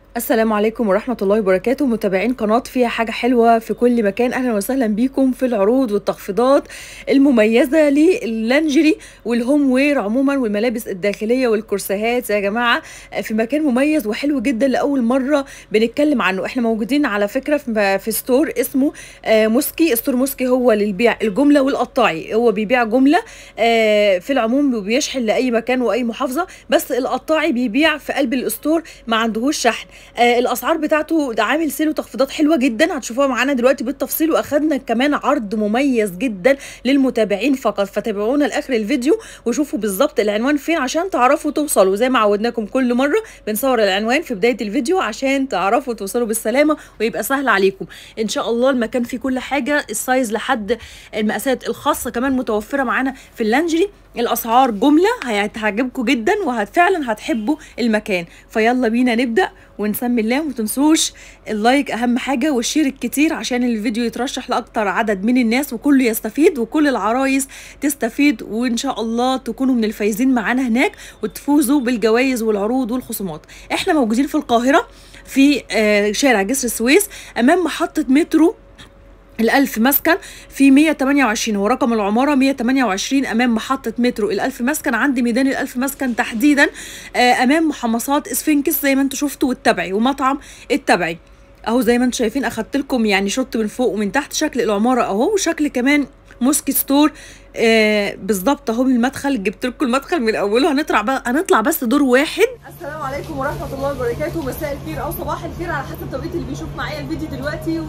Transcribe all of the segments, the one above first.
السلام عليكم ورحمة الله وبركاته متابعين قناة فيها حاجة حلوة في كل مكان أهلا وسهلا بيكم في العروض والتخفيضات المميزة لللانجري والهوم وير عموما والملابس الداخلية والكرسيهات يا جماعة في مكان مميز وحلو جدا لأول مرة بنتكلم عنه احنا موجودين على فكرة في في ستور اسمه آه، موسكي ستور موسكي هو للبيع الجملة والقطاعي هو بيبيع جملة آه، في العموم وبيشحن لأي مكان وأي محافظة بس القطاعي بيبيع في قلب الستور ما عندهوش شحن آه الاسعار بتاعته ده عامل سيل وتخفيضات حلوه جدا هتشوفوها معانا دلوقتي بالتفصيل واخدنا كمان عرض مميز جدا للمتابعين فقط فتابعونا لاخر الفيديو وشوفوا بالظبط العنوان فين عشان تعرفوا توصلوا زي ما عودناكم كل مره بنصور العنوان في بدايه الفيديو عشان تعرفوا توصلوا بالسلامه ويبقى سهل عليكم ان شاء الله المكان فيه كل حاجه السايز لحد المقاسات الخاصه كمان متوفره معانا في اللانجري الاسعار جمله هتعجبكم جدا وفعلا هتحبوا المكان فيلا بينا نبدا ونسمي الله وما تنسوش اللايك اهم حاجه والشير الكتير عشان الفيديو يترشح لاكتر عدد من الناس وكله يستفيد وكل العرايس تستفيد وان شاء الله تكونوا من الفايزين معانا هناك وتفوزوا بالجوائز والعروض والخصومات احنا موجودين في القاهره في آه، شارع جسر السويس امام محطه مترو الألف مسكن في 128 هو رقم العمارة 128 أمام محطة مترو الألف مسكن عند ميدان الألف مسكن تحديدا آه، أمام محمصات اسفنكس زي ما انتم شفتوا والتبعي ومطعم التبعي اهو زي ما انتم شايفين اخدت لكم يعني شط من فوق ومن تحت شكل العماره اهو وشكل كمان موسكي ستور آه بالظبط اهو من المدخل جبت لكم المدخل من اوله هنطلع بقى هنطلع بس دور واحد السلام عليكم ورحمه الله وبركاته مساء الخير او صباح الخير على حسب توقيت اللي بيشوف معايا الفيديو دلوقتي و...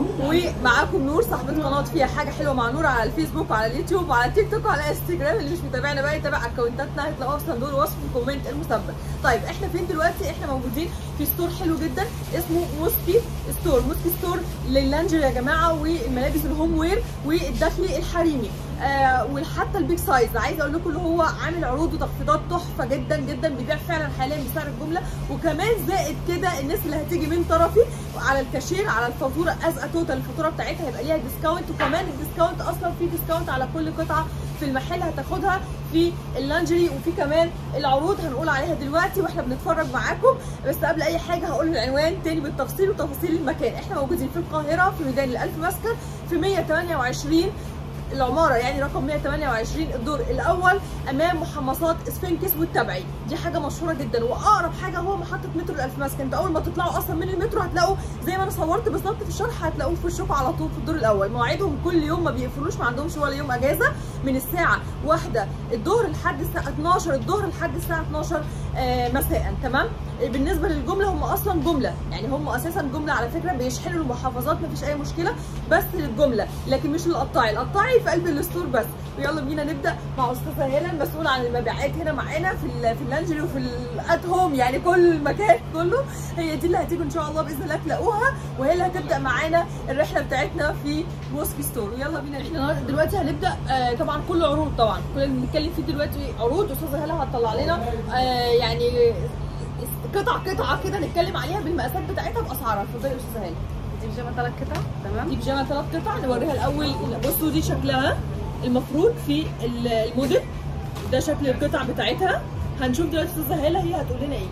ومعاكم نور صاحبه قناه فيها حاجه حلوه مع نور على الفيسبوك وعلى اليوتيوب وعلى التيك توك وعلى انستجرام اللي مش متابعنا بقى يتابع اكونتاتنا هتلاقوها في صندوق الوصف في الكومنت المثبت طيب احنا فين دلوقتي احنا موجودين في ستور حلو جدا اسمه موسكي ستور موسكي ستور لللانجر يا جماعه والملابس الهوم وير والداخلي الحريمي آه وحتى البيج سايز عايزه اقول لكم اللي هو عامل عروض وتخفيضات تحفه جدا جدا بيبيع فعلا حاليا بسعر الجمله وكمان زائد كده الناس اللي هتيجي من طرفي على الكاشير على الفاتوره ازقه توتال الفاتوره بتاعتها هيبقى ليها ديسكاونت وكمان الديسكاونت اصلا في ديسكاونت على كل قطعه في المحل هتاخدها في اللانجري وفي كمان العروض هنقول عليها دلوقتي واحنا بنتفرج معاكم بس قبل اي حاجه هقول العنوان تاني بالتفصيل وتفاصيل المكان احنا موجودين في القاهره في ميدان الالف مسكن في 128 العماره يعني رقم 128 الدور الاول امام محمصات اسفنكس والتبعي دي حاجه مشهوره جدا واقرب حاجه هو محطه مترو الالف مسكن انت اول ما تطلعوا اصلا من المترو هتلاقوا زي ما انا صورت بالظبط في الشرح هتلاقوه في وشكم على طول في الدور الاول مواعيدهم كل يوم ما بيقفلوش ما عندهمش ولا يوم اجازه من الساعه 1 الظهر لحد الساعه 12 الظهر لحد الساعه 12 آه مساء تمام بالنسبه للجمله هم اصلا جمله يعني هم اساسا جمله على فكره بيشحنوا المحافظات مفيش اي مشكله بس للجمله لكن مش للقطاعي القطاعي في قلب الستور بس ويلا بينا نبدا مع استاذه هاله المسؤوله عن المبيعات هنا معانا في ال في اللانجري وفي الات هوم يعني كل المكان كله هي دي اللي هتيجوا ان شاء الله باذن الله تلاقوها وهي اللي هتبدا معانا الرحله بتاعتنا في موسكي ستور ويلا بينا احنا دلوقتي هنبدا آه طبعا كل عروض طبعا كل اللي بنتكلم فيه دلوقتي عروض استاذه هاله هتطلع لنا آه يعني قطع قطعه كده نتكلم عليها بالمقاسات بتاعتها باسعارها اتفضلي يا استاذه هاله دي بيجامه ثلاث قطع تمام دي بيجامه ثلاث قطع نوريها الاول بصوا دي شكلها المفروض في الموديل ده شكل القطع بتاعتها هنشوف دلوقتي استاذه هاله هي هتقول لنا ايه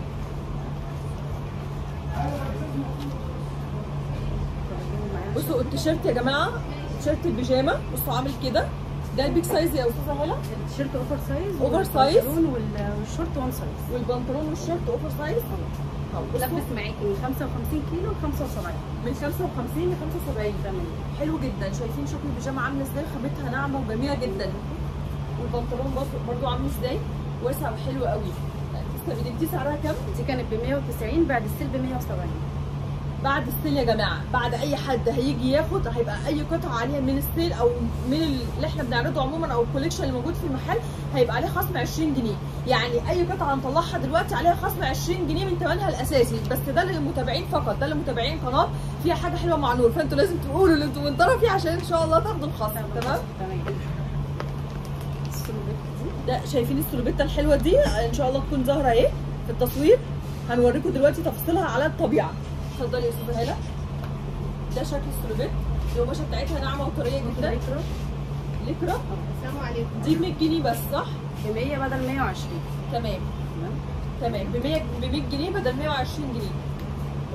بصوا التيشيرت يا جماعه تيشيرت البيجامه بصوا عامل كده ده البيج سايز يا استاذه هاله التيشيرت اوفر سايز أوفر سايز. والبنطلون وال- والشورت وان سايز والبنطلون والشيرت اوفر سايز أهو، بصوا لبس معاكي من 55 كيلو ل 75 من 55 ل 75 تمام حلو جدا شايفين شكل البيجامه عامله ازاي خامتها ناعمه وجميله جدا والبنطلون برضو, برضو عامل ازاي واسع وحلو قوي تسلمي دي سعرها كام دي كانت ب 190 بعد السيل ب 170 بعد السيل يا جماعه بعد اي حد هيجي ياخد هيبقى اي قطعه عليها من السيل او من اللي احنا بنعرضه عموما او الكوليكشن اللي موجود في المحل هيبقى عليه خصم 20 جنيه يعني اي قطعه هنطلعها دلوقتي عليها خصم 20 جنيه من ثمنها الاساسي بس ده للمتابعين فقط ده للمتابعين قناه فيها حاجه حلوه مع نور فانتوا لازم تقولوا اللي انتوا من طرفي عشان ان شاء الله تاخدوا الخصم تمام تمام السلوبيت دي ده شايفين السلوبيتا الحلوه دي ان شاء الله تكون ظاهره اهي في التصوير هنوريكم دلوقتي تفاصيلها على الطبيعه اتفضلي يا استاذه هاله ده شكل السلوبيت القماشه بتاعتها ناعمه وطريه جدا ليكرا لكرة السلام عليكم دي ب 100 جنيه بس صح ب 100 بدل 120 تمام تمام تمام ب 100 ب 100 جنيه بدل 120 جنيه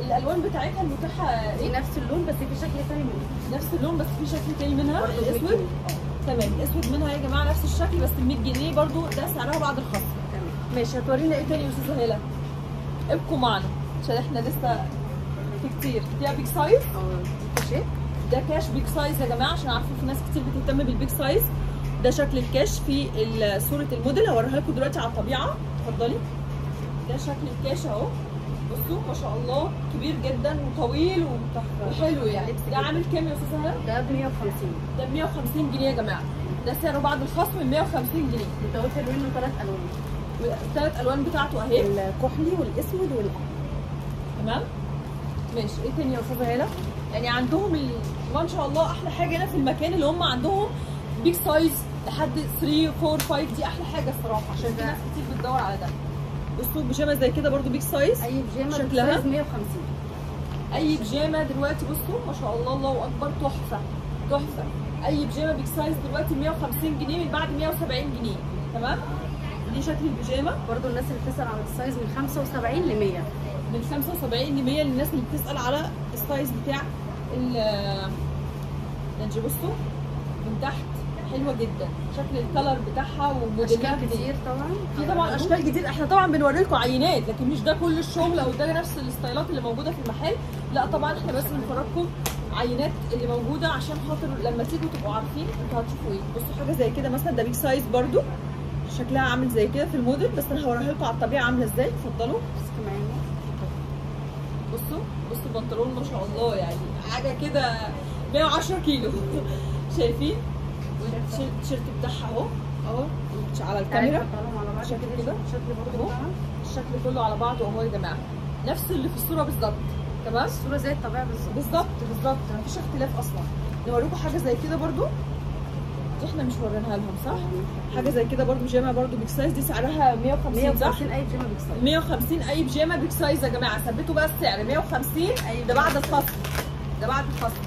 الالوان بتاعتها المتاحه دي ايه نفس اللون بس في شكل ثاني منه نفس اللون بس في شكل تاني منها برضه ب 100 الاسود جنيه. تمام الاسود منها يا جماعه نفس الشكل بس ب 100 جنيه برضو ده سعرها بعد الخصم تمام ماشي هتورينا ايه تاني يا استاذه هاله ابقوا معنا عشان احنا لسه في كتير دي بيج سايز اه دي كاشات ده كاش بيج سايز يا جماعه عشان عارفه في ناس كتير بتهتم بالبيج سايز ده شكل الكاش في ال- صوره الموديل هوريها لكم دلوقتي على الطبيعه اتفضلي ده شكل الكاش اهو بصوا ما شاء الله كبير جدا وطويل و- وحلو يعني ده عامل كام يا استاذه هاله ده ب 150 ده ب 150 جنيه يا جماعه ده سعره بعد الخصم 150 جنيه متوفر منه ثلاث الوان والثلاث الوان بتاعته اهي الكحلي والاسود والاحمر تمام ماشي ايه تاني يا استاذه هاله يعني عندهم ال... ما شاء الله احلى حاجه هنا في المكان اللي هم عندهم بيج سايز لحد 3 4 5 دي احلى حاجه الصراحه عشان في ناس كتير بتدور على ده بصوا بيجامه زي كده برضو بيج سايز اي بيجامه شكلها؟ بسايز 150 اي بيجامه دلوقتي بصوا ما شاء الله الله اكبر تحفه تحفه اي بيجامه بيج سايز دلوقتي 150 جنيه من بعد 170 جنيه تمام دي شكل البيجامه برضو الناس اللي بتسال على السايز من 75 ل 100 من 75 ل 100 للناس اللي بتسال على السايز بتاع ال نجي بصوا من تحت حلوه جدا شكل الكلر بتاعها وموديلات اشكال كتير طبعا في طبعا اشكال كتير احنا طبعا بنوري لكم عينات لكن مش ده كل الشغل او ده نفس الستايلات اللي موجوده في المحل لا طبعا احنا بس بنفرجكم عينات اللي موجوده عشان خاطر لما تيجوا تبقوا عارفين انتوا هتشوفوا ايه بصوا حاجه زي كده مثلا ده بيج سايز برضو شكلها عامل زي كده في الموديل بس انا هوريها لكم على الطبيعه عامله ازاي اتفضلوا بس كمان بصوا بصوا البنطلون ما شاء الله يعني حاجه كده 110 كيلو شايفين والتيشيرت التيشيرت بتاعها اهو اهو على الكاميرا على بعض شكل كده. الشكل برضو أهو. بتاعها الشكل كله على بعضه اهو يا جماعه نفس اللي في الصوره بالظبط تمام الصوره زي الطبيعه بالظبط بالظبط بالظبط مفيش اختلاف اصلا نوريكم حاجه زي كده برضو دي احنا مش وريناها لهم صح حاجه زي كده برضو بيجامه برضو بيج سايز دي سعرها 150 صح 150 اي بيجامه بيكسر 150 اي بيجامه بيج سايز يا جماعه ثبتوا بقى السعر 150 ده بعد الخصم ده بعد الخصم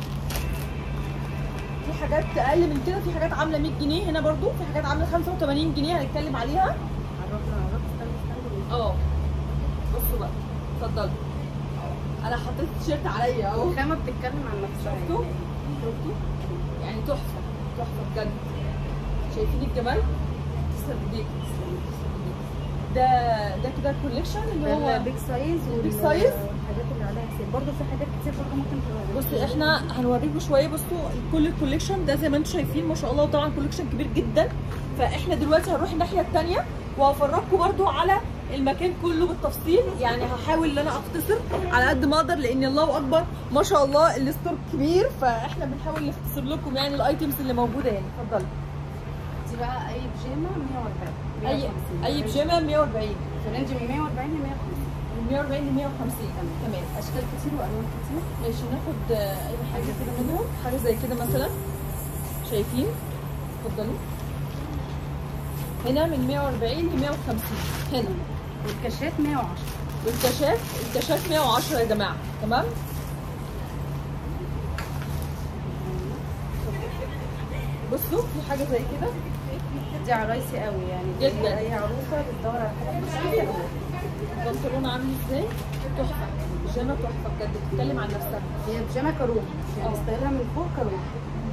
في حاجات اقل من كده في حاجات عامله 100 جنيه هنا برضو في حاجات عامله 85 جنيه هنتكلم عليها عرفنا عرفنا استنى استنى اه بصوا بقى اتفضلوا انا حطيت التيشيرت عليا اهو الخامه بتتكلم عن نفسها شفتوا شفتوا يعني تحفه تحفه بجد شايفين الجمال تسلم ايديك تسلم إيديك، تسلم إيديك. ده ده كده الكوليكشن اللي ده هو البيج سايز البيج وال- سايز؟ والحاجات اللي عليها سيل برضه في حاجات كتير برضه ممكن تبقى بصي احنا هنوريكم شويه بصوا كل الكوليكشن ده زي ما انتم شايفين ما شاء الله طبعا كوليكشن كبير جدا فاحنا دلوقتي هنروح الناحيه الثانيه وهفرجكم برضو على المكان كله بالتفصيل يعني هحاول ان انا اختصر على قد ما اقدر لان الله اكبر ما شاء الله الستور كبير فاحنا بنحاول نختصر لكم يعني الايتمز اللي موجوده هنا اتفضلي دي بقى اي بيجامه 140 اي 150. اي بيجامه 140 في رينج من 140 ل 150 من 140 ل 150 تمام اشكال كتير والوان كتير ماشي ناخد آه، اي حاجه كده منهم حاجه زي كده مثلا شايفين اتفضلوا هنا من 140 ل 150 هنا والكاشات 110 والكاشات الكاشات 110 يا جماعه تمام بصوا في حاجه زي كده دي عرايسي قوي يعني دي جداً. اي عروسه بتدور على حاجه بسيطه قوي البنطلون عامل ازاي تحفه بيجامه تحفه بجد بتتكلم عن نفسها هي بيجامه كروب يعني اه. ستايلها من فوق كروب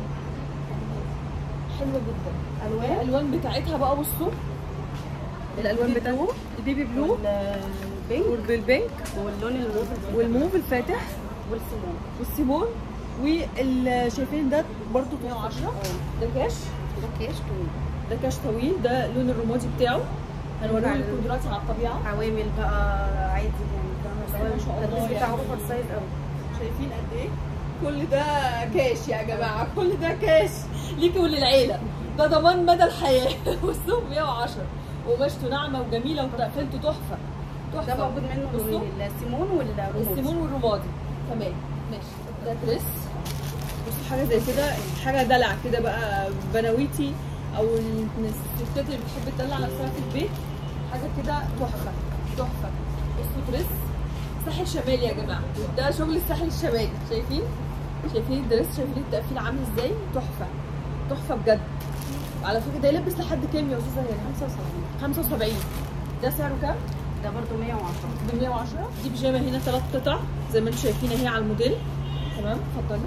حلوه جدا الوان الالوان بتاعتها بقى بصوا الالوان البيبي بتاعتها بلو البيبي بلو والبينك والبينك واللون الموف والموف الفاتح والسيمون والسيمون وال شايفين ده برضو 110 ده كاش ده كاش طويل ده كاش طويل ده اللون الرمادي بتاعه هنوريه لكم دلوقتي على الطبيعه عوامل بقى عادي يعني فاهمه ما شاء الله التدريس يعني. بتاعه اوفر سايز قوي شايفين قد ايه كل ده كاش يا جماعه كل ده كاش ليكي وللعيله ده ضمان مدى الحياه بصوا 110 وقماشته ناعمه وجميله وتقفلته تحفه تحفه ده موجود منه بصوا لونين السيمون والرموز السيمون والرمادي تمام ماشي ده دريس بصوا حاجه زي كده حاجه دلع كده بقى بناويتي او الستات اللي بتحب تدلع نفسها في البيت حاجه كده تحفه تحفه بصوا دريس ساحل شمالي يا جماعه ده شغل الساحل الشمالي شايفين شايفين الدريس شايفين التقفيل عامل ازاي تحفه تحفه بجد على فكره ده يلبس لحد كام يا استاذه هنا 75 75 ده سعره كام ده برضو 110 ب 110 دي بيجامه هنا ثلاث قطع زي ما انتم شايفين اهي على الموديل تمام اتفضلي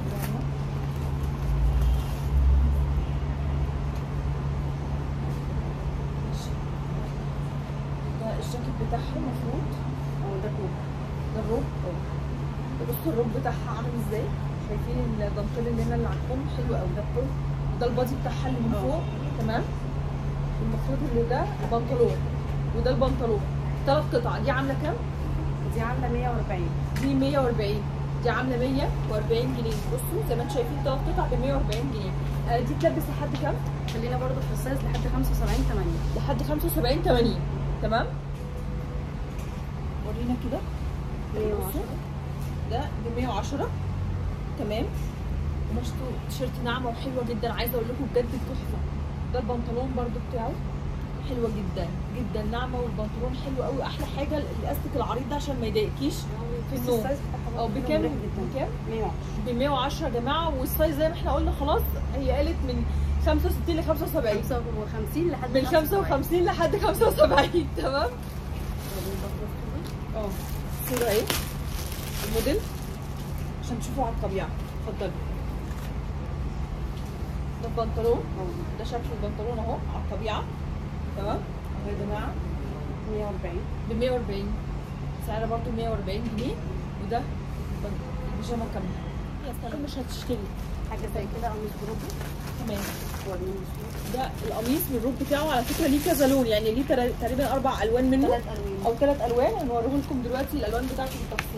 ده الجاكيت بتاعها المفروض اه ده كوب ده الروب بصوا الروب بتاعها عامل ازاي شايفين الدانتيل اللي هنا اللي على الكم حلو قوي ده الروب وده البادي بتاعها اللي من اه. فوق تمام المفروض ان ده البنطلون وده البنطلون ثلاث قطع دي عامله كام؟ دي عامله 140 دي 140 دي عامله 140 جنيه بصوا زي ما انتم شايفين ثلاث قطع ب 140 جنيه آه دي تلبس لحد كام؟ خلينا برضو في السايز لحد 75 8 لحد 75 80 تمام؟ ورينا كده 110 ده ب 110 تمام قماشته تيشيرت ناعمه وحلوه جدا عايزه اقول لكم بجد تحفه ده البنطلون برده بتاعه حلوه جدا جدا ناعمه والبنطلون حلو قوي احلى حاجه الاستيك العريض ده عشان ما يضايقكيش في النوم السايز بتاعها اه برضو بكام مريح جدا بكام 110 ب 110 يا جماعه والسايز زي ما احنا قلنا خلاص هي قالت من 65 ل 75 55 لحد من 55 لحد 75 تمام اه صورة ايه الموديل عشان تشوفوا على الطبيعة اتفضلي ده البنطلون ده شكل البنطلون اهو على الطبيعة تمام اهو يا جماعة 140 ب 140 سعرها برضو 140 جنيه وده البن- البيجامة كاملة يا سلام مش هتشتري حاجه زي كده قميص جروبي تمام وريني الصورة. ده القميص من الروب بتاعه على فكرة ليه كذا لون يعني ليه تر- تقريبا أربع ألوان منه ثلاث الوان او ثلاث الوان هنوريه لكم دلوقتي الالوان بتاعته بالتفصيل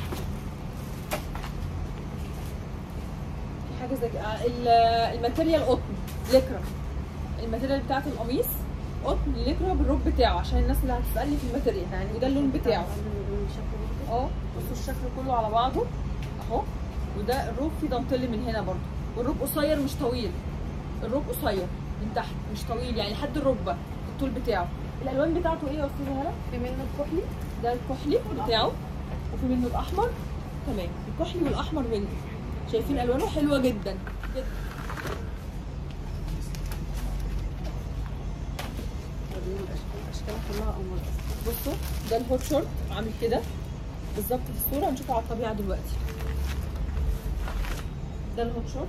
في حاجه زي كده. آه، ال- الماتيريال قطن ليكرا الماتيريال بتاعت القميص قطن ليكرا بالروب بتاعه عشان الناس اللي هتسالني في الماتيريال يعني وده اللون بتاعه اه بصوا الشكل كله على بعضه اهو وده الروب فيه دانتيل من هنا برضو والروب قصير مش طويل الروب قصير من تحت مش طويل يعني لحد الركبه الطول بتاعه الالوان بتاعته ايه يا استاذه هلا في منه الكحلي ده الكحلي بتاعه وفي منه الاحمر تمام الكحلي والاحمر منه شايفين الوانه حلوه جدا جدا وريني الاشكال اشكالها كلها قمر بصوا ده الهوت شورت عامل كده بالظبط في الصوره هنشوفه على الطبيعه دلوقتي ده الهوت شورت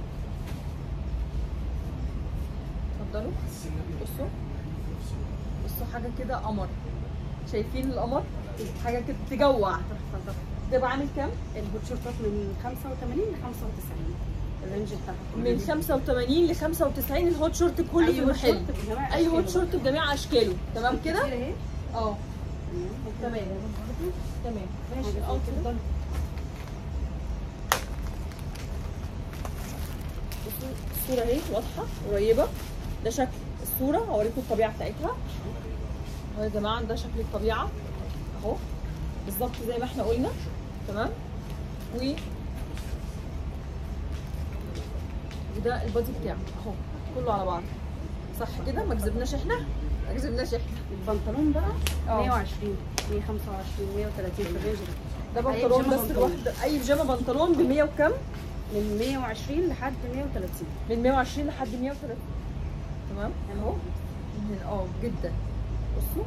اتفضلوا بصوا بصوا حاجه كده قمر شايفين القمر حاجه كده تجوع تحفه تحفه تبقى عامل كام البوت شورتات من 85 ل 95 الرينج بتاعها من 85 ل 95 الهوت شورت كله في اي هوت المحل شورت بجميع اي هوت أشكاله. شورت بجميع اشكاله تمام كده كتير اهي اه تمام تمام. تمام ماشي حاجة اه زي كده. اتفضلي بصوا الصورة اهي واضحة قريبة ده شكل الصورة هوريكم الطبيعة بتاعتها اهو يا جماعة ده شكل الطبيعة اهو بالظبط زي ما احنا قلنا تمام و وده البادي بتاعه اهو كله على بعض صح كده ما كذبناش احنا ما كذبناش احنا البنطلون بقى اه. 120 125 130 في الرينج ده ده أي بنطلون بيجامة بس بنطلون. الواحد اي بيجامه بنطلون ب 100 وكم؟ من 120 لحد 130 من 120 لحد 130 تمام اهو من- اه جدا بصوا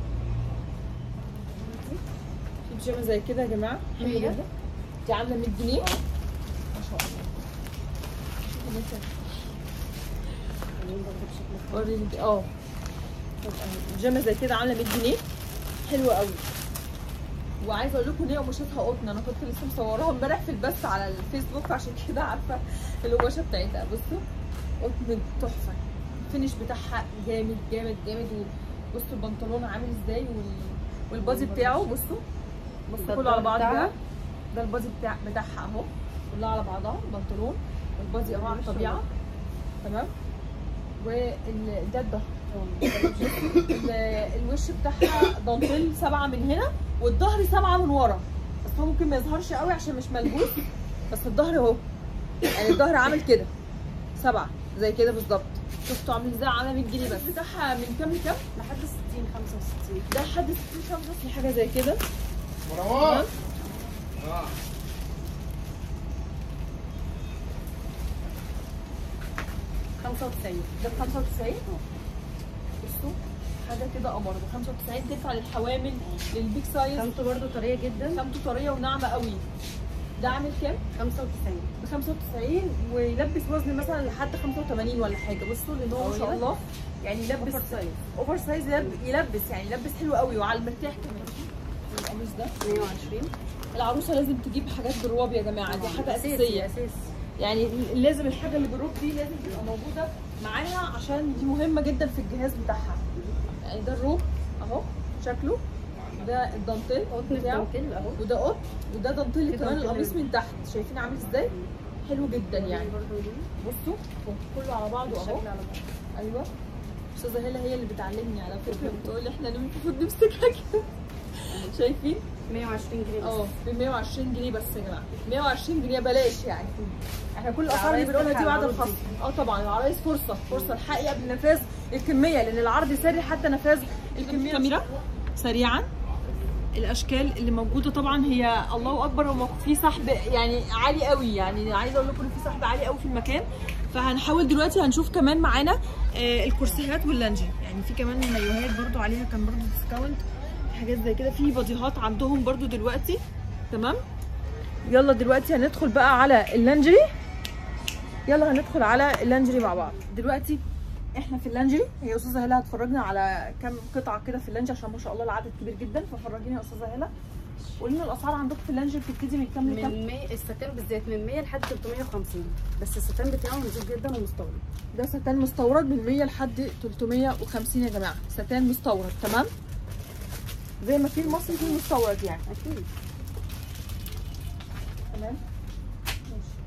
في بيجامه زي كده يا جماعه حلوه مية. جدا دي عامله 100 جنيه ما شاء الله شوفوا مثلا البنطلون برضه بشكل وريني دي- اه طب أهي. بيجامه زي كده عامله 100 جنيه حلوه قوي وعايزه اقول لكم ان هي قماشتها قطن انا كنت لسه مصوراها امبارح في البث على الفيسبوك عشان كده عارفه القماشه بتاعتها بصوا قطن تحفه الفينش بتاعها جامد جامد جامد وبصوا البنطلون عامل ازاي وال... والبادي بتاعه بصوا بصوا ده كله على بعض بتاعها. ده ده البادي بتاع بتاعها اهو كلها على بعضها البنطلون والبادي اهو على الطبيعه تمام وال ده الظهر ال- الوش بتاعها دانتيل سبعه من هنا والظهر سبعه من ورا بس هو ممكن ما يظهرش قوي عشان مش ملبوس بس الظهر اهو يعني الظهر عامل كده سبعه زي كده بالظبط شفتوا عامل ازاي على 100 جنيه بس بتاعها من كام لكام؟ لحد 60 65 ده لحد 60 65 حاجه زي كده مروان تمام؟ اه 95 ده ب 95 بصوا حاجه كده قمر ب 95 تنفع للحوامل للبيج سايز خامته برده طريه جدا خامته طريه وناعمه قوي ده عامل كام 95 ب 95 ويلبس وزن مثلا لحد 85 ولا حاجه بصوا لان هو ما شاء أيوة. الله يعني يلبس اوفر سايز اوفر سايز يلب- يلبس يعني يلبس حلو قوي وعلى المرتاح كمان القميص ده 120 العروسه لازم تجيب حاجات بالرواب يا جماعه دي حاجه اساسي اساسيه اساسي يعني لازم الحاجه اللي بالروب دي لازم تبقى موجوده معاها عشان دي مهمه جدا في الجهاز بتاعها يعني ده الروب اهو شكله ده الدانتيل قطن بتاعه الدانتيل اهو وده قط وده دانتيل في كمان دانتيل القميص من تحت شايفين عامل ازاي حلو جدا يعني برضه دي بصوا كله على بعضه اهو الشكل على بعض ايوه استاذه هلا هي اللي بتعلمني على فكره بتقول لي احنا المفروض نمسكها كده شايفين 120 جنيه بس اه ب 120 جنيه بس يا جماعه 120 جنيه بلاش يعني احنا كل الاسعار اللي العرايس بنقولها دي بعد تلحق الخصم اه طبعا العرايس فرصه فرصه الحقي قبل نفاذ الكميه لان العرض سري حتى نفاذ الكميه كاميرا سريعا الاشكال اللي موجوده طبعا هي الله اكبر هو في سحب يعني عالي قوي يعني عايزه اقول لكم ان في سحب عالي قوي في المكان فهنحاول دلوقتي هنشوف كمان معانا آه، الكرسيهات واللانجي يعني في كمان مايوهات برضو عليها كان برضو ديسكاونت حاجات زي كده في باديهات عندهم برضو دلوقتي تمام يلا دلوقتي هندخل بقى على اللانجري يلا هندخل على اللانجري مع بعض دلوقتي احنا في اللانجري هي استاذه هلا هتفرجنا على كام قطعه كده في اللانجري عشان ما شاء الله العدد كبير جدا ففرجينا يا استاذه هلا قولي لنا الاسعار عندكم في اللانجري بتبتدي من كام لكام من 100 الستان بالذات من 100 لحد 350 بس الستان بتاعه نضيف جدا ومستورد ده ستان مستورد من 100 لحد 350 يا جماعه ستان مستورد تمام زي ما في المصري في المستورد يعني اكيد تمام ماشي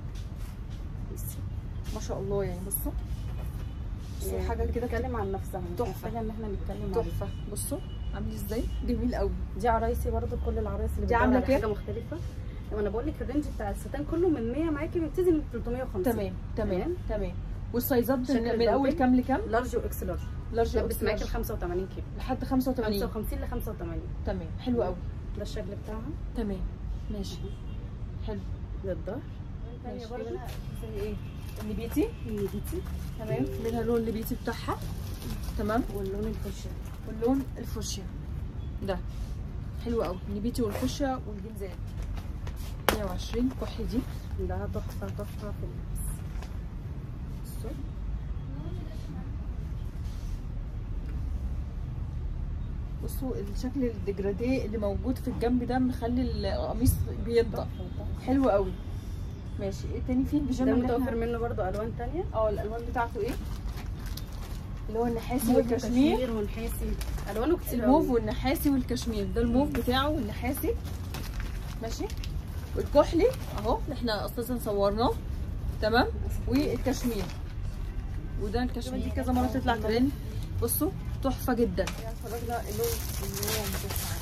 ما شاء الله يعني بصوا بصوا حاجه كده بتتكلم عن نفسها مش تحفة. محتاجه ان احنا نتكلم عليها تحفه بصوا عامل ازاي جميل قوي دي عرايسي برضو كل العرايس اللي دي بتدور عاملة على كام؟ حاجه مختلفه لما انا بقول لك الرينج بتاع الستان كله من 100 معاكي بيبتدي من 350 تمام تمام تمام والسايزات شكل من, من اول الدانتيل. كام لكام لارج واكس لارج لارج لبس أو معاكي ل large. 85 كيلو لحد 85 55 ل 85 تمام حلو قوي ده الشكل بتاعها تمام ماشي حلو ده الظهر ماشي. برضو زي ايه النبيتي النبيتي تمام منها اللون النبيتي بتاعها تمام واللون الفشة واللون الفوشيا ده حلو قوي النبيتي والفوشيا والجنزان 120 كحلي دي ده تحفه تحفه في اللبس بصوا بصوا الشكل الديجراديه اللي موجود في الجنب ده مخلي القميص بينطق حلو قوي ماشي ايه تاني فيه البيجامه ده اللي متوفر احنا منه برضو الوان تانية اه الالوان بتاعته ايه اللي هو النحاسي موف والكشمير وكشمير ونحاسي الوانه كتير الموف قوي. والنحاسي والكشمير ده الموف بتاعه والنحاسي ماشي والكحلي اهو اللي احنا اساسا صورناه تمام والكشمير وده الكشمير دي كذا مره تطلع ترند بصوا تحفه جدا اتفرجنا اللون اللي هو متوسع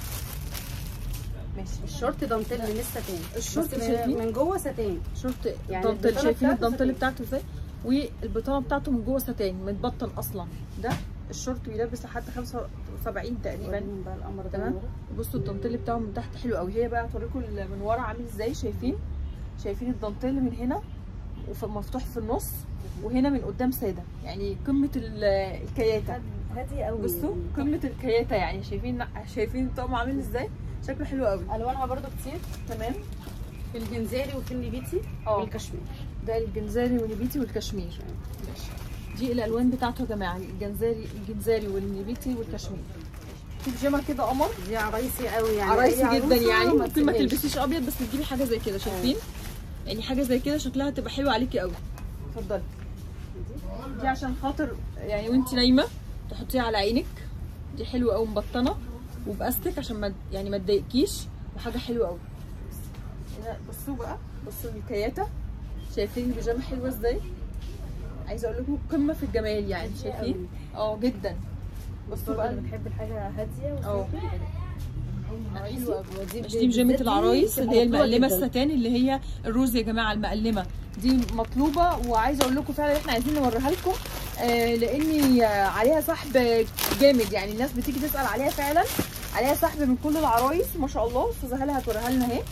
ماشي الشورت دانتيل من الستان الشورت بس من- شايفين؟ من جوه ستان شورت يعني دانتيل البطانة شايفين بتاعته الدانتيل ستان. بتاعته ازاي والبطانه بتاعته من جوه ستان متبطن اصلا ده الشورت بيلبس لحد 75 تقريبا وريهم بقى القمر ده تمام. من ورا. بصوا الدانتيل بتاعه من تحت حلو قوي هي بقى هتوريكم ال- من ورا عامل ازاي شايفين شايفين الدانتيل من هنا وف- مفتوح في النص وهنا من قدام ساده يعني قمه ال- الكياته هادي قوي بصوا قمه الكياته يعني شايفين شايفين الطقم عامل ازاي شكله حلو قوي الوانها برضو كتير تمام في الجنزاري وفي النبيتي اه. والكشمير ده الجنزاري والنبيتي والكشمير ماشي دي الالوان بتاعته يا جماعه الجنزاري الجنزاري والنبيتي والكشمير في بيجامه كده قمر دي عرايسي قوي يعني عرايسي أي جدا عروسة يعني ممكن ما تسيبهاش. تلبسيش ابيض بس تجيبي حاجه زي كده شايفين يعني حاجه زي كده شكلها هتبقى حلوه عليكي قوي اتفضلي دي عشان خاطر يعني وانت نايمه تحطيها على عينك دي حلوه قوي مبطنه وباستك عشان ما يعني ما تضايقكيش وحاجه حلوه قوي هنا بصوا بقى بصوا الكياته شايفين البيجامه حلوه ازاي عايزه اقول لكم قمه في الجمال يعني هادية شايفين قوي. اه جدا بصوا برضو بقى اللي بتحب الحاجه هاديه اه. وسيمبل. حلوه قوي ودي دي بيجامه بالذات دي العرايس بتبقى اللي هي مطلوبة المقلمه جداً. الستان اللي هي الروز يا جماعه المقلمه دي مطلوبه وعايزه اقول لكم فعلا احنا عايزين نوريها لكم آه لان عليها سحب جامد يعني الناس بتيجي تسال عليها فعلا عليها سحب من كل العرايس ما شاء الله استاذه هاله هتوريها لنا اهي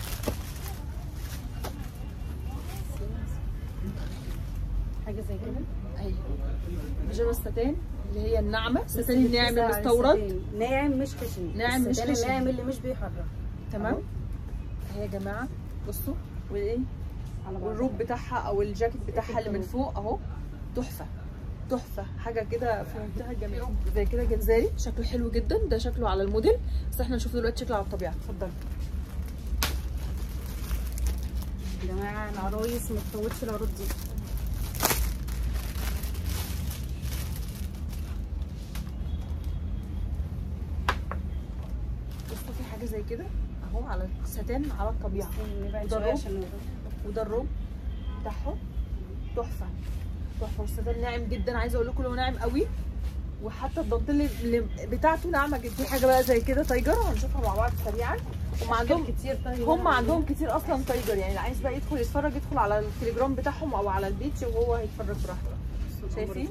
حاجه زي كده اهي بيجامه الستان اللي اللي هي الناعمه بس الستان الناعم بتقيس على المستورد الستان. ناعم مش خشن ناعم مش الستان خشن. الناعم اللي مش بيحرك تمام أهو. اهي يا جماعه بصوا والايه على بعض والروب بتاعها او الجاكيت بتاعها اللي من فوق اهو تحفه تحفه حاجه كده في منتهى الجمال روب زي كده جنزاري شكله حلو جدا ده شكله على الموديل بس احنا نشوف دلوقتي شكله على الطبيعه اتفضلي يا جماعه العرايس ما تفوتش العروض دي بصوا في حاجه زي كده اهو على ستان على الطبيعه نبعد وده شويه الروب. عشان نوريهم. وده الروب بتاعهم تحفه تحفه والستان ناعم جدا عايزه اقول لكم هو ناعم قوي وحتى الدانتيل اللي بتاعته ناعمه جدا في حاجه بقى زي كده تايجر هنشوفها مع بعض سريعا هم عندهم كتير طيب هم عندهم كتير اصلا تايجر يعني اللي عايز بقى يدخل يتفرج يدخل على التليجرام بتاعهم او على البيتش وهو هيتفرج براحته شايفين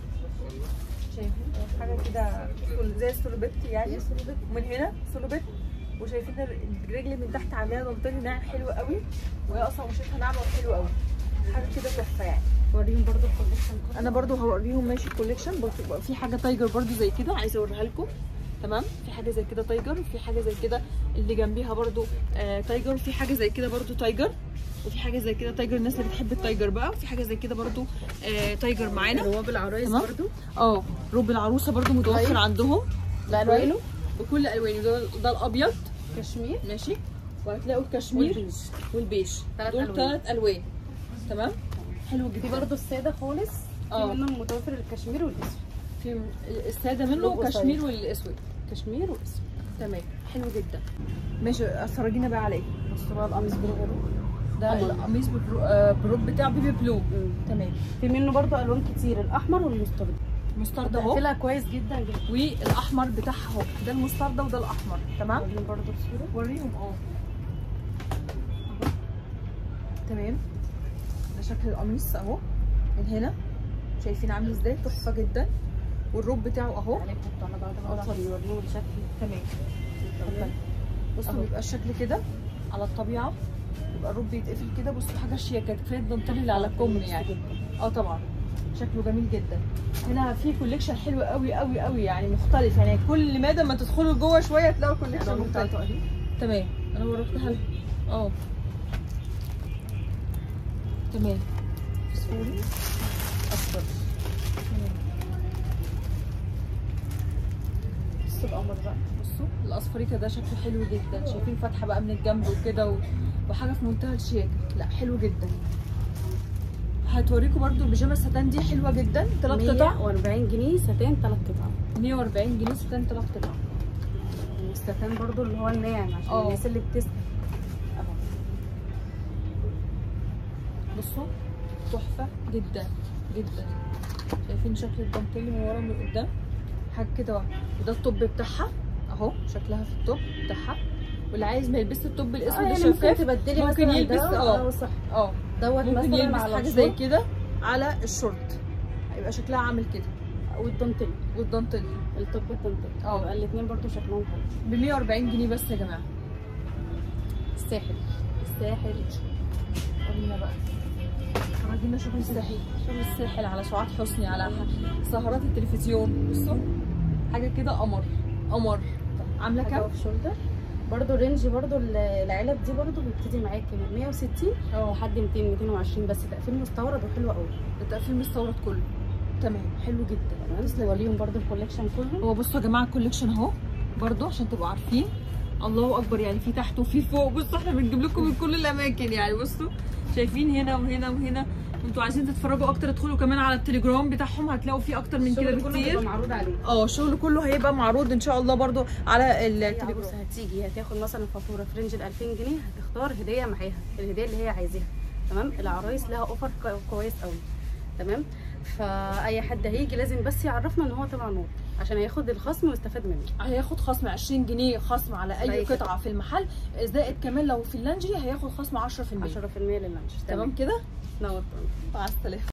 شايفين حاجه كده سول- زي السولوبيت يعني ومن هنا سولوبيت وشايفين الرجل من تحت عاملاها دانتيل ناعم حلو قوي وهي اصلا مشيتها ناعمه وحلوه قوي حاجه كده تحفه يعني وريهم برضو الكوليكشن كله. انا برضو هوريهم ماشي الكوليكشن برضو في حاجه تايجر برضو زي كده عايزه اوريها لكم تمام في حاجه زي كده تايجر وفي حاجه زي كده اللي جنبيها برضو آه تايجر وفي حاجه زي كده برضو تايجر وفي حاجه زي كده تايجر الناس اللي بتحب التايجر بقى وفي حاجه زي كده برضو آه تايجر معانا رواب العرايس تمام. برضو اه روب العروسه برضو متوفر طيب. عندهم بألوانه بكل الوانه ده, ده الابيض كشمير ماشي وهتلاقوا الكشمير والبيج والبيج تلات دول ألوان. ثلاث الوان تمام حلو في جدا برضو الساده خالص اه. في منهم متوفر الكشمير والاسود في الساده منه لوجو كشمير صغير. والاسود كشمير واسود تمام حلو جدا ماشي فرجينا بقى على ايه بصوا بقى القميص بلوغ ده قمر. القميص بالبرو- آه، بالروب بتاعه بيبي بلو تمام في منه برضو الوان كتير الاحمر والمسترد مستردة اهو تقفلها كويس جدا جدا والاحمر بتاعها اهو ده المستردة وده الاحمر تمام وريهم برضو الصوره وريهم اه اهو تمام ده شكل القميص اهو من هنا شايفين عامل ازاي تحفه جدا والروب بتاعه اهو عليكم على بعض اه، بقى عشان اتفضل. يوريهم الشكل تمام اتفضل. بصوا اهو. بيبقى الشكل كده على الطبيعه يبقى الروب بيتقفل كده بصوا حاجه شياكه كفايه الدانتيل اللي على الكم يعني اه طبعا شكله جميل جدا هنا في كوليكشن حلو قوي قوي قوي يعني مختلف يعني كل مدى ما تدخلوا جوه شويه تلاقوا كوليكشن الالوان مختلف بتاعته اهي تمام انا وريتها لها اه تمام سوري اصفر تمام. بصوا القمر بقى بصوا الاصفريكه ده شكله حلو جدا شايفين فتحه بقى من الجنب وكده و... وحاجه في منتهى الشياكه لا حلو جدا هتوريكم برضو البيجامه الستان دي حلوه جدا ثلاث قطع 140 جنيه ستان ثلاث قطع 140 جنيه ستان ثلاث قطع والستان برضو اللي هو الناعم عشان اه. الناس اللي بتسال اهو بصوا تحفه جدا جدا شايفين شكل الدانتيل من ورا ومن قدام حاجه كده وده الطب بتاعها اهو شكلها في الطب بتاعها واللي عايز ما يلبسش الطب الاسود اه ده يعني ممكن شفاف تبدلي ممكن مثلا يلبس ده اه اه صح اه دوت ممكن مثلا يلبس على حاجه زي الشورت كده على الشورت هيبقى شكلها عامل كده والدانتيل والدانتيل الطب الدانتيل اه. يبقى الاثنين برضو شكلهم حلو ب 140 جنيه بس يا جماعه الساحل الساحل ورينا بقى فرجينا شغل الساحل شغل الساحل على سعاد حسني على ح- سهرات التلفزيون بصوا حاجه كده قمر قمر عامله حاجه كام؟ اوف شولدر برضو رينج برضو ال- العلب دي برضو بتبتدي معاكي من 160 اه لحد 200 220 بس تقفيل مستورد وحلو قوي ده تقفيل مستورد كله تمام حلو جدا تمام وريهم برضو الكوليكشن كله هو بصوا يا جماعه الكوليكشن اهو برضو عشان تبقوا عارفين الله اكبر يعني في تحت وفي فوق بصوا احنا بنجيب لكم من كل الاماكن يعني بصوا شايفين هنا وهنا وهنا انتوا عايزين تتفرجوا اكتر ادخلوا كمان على التليجرام بتاعهم هتلاقوا فيه اكتر من كده الشغل كله بيبقى بكتير معروض عليه اه الشغل كله هيبقى معروض ان شاء الله برضو على هي التليجرام عروسه هتيجي هتاخد مثلا فاتوره في رينج ال 2000 جنيه هتختار هديه معاها الهديه اللي هي عايزاها تمام العرايس لها اوفر كو- كويس قوي تمام فاي حد هيجي لازم بس يعرفنا ان هو تبع نور عشان هياخد الخصم ويستفاد منه هياخد خصم 20 جنيه خصم على اي أي قطعه في المحل زائد كمان لو في اللانجري هياخد خصم 10% 10% لللانش تمام كده نور مع السلامه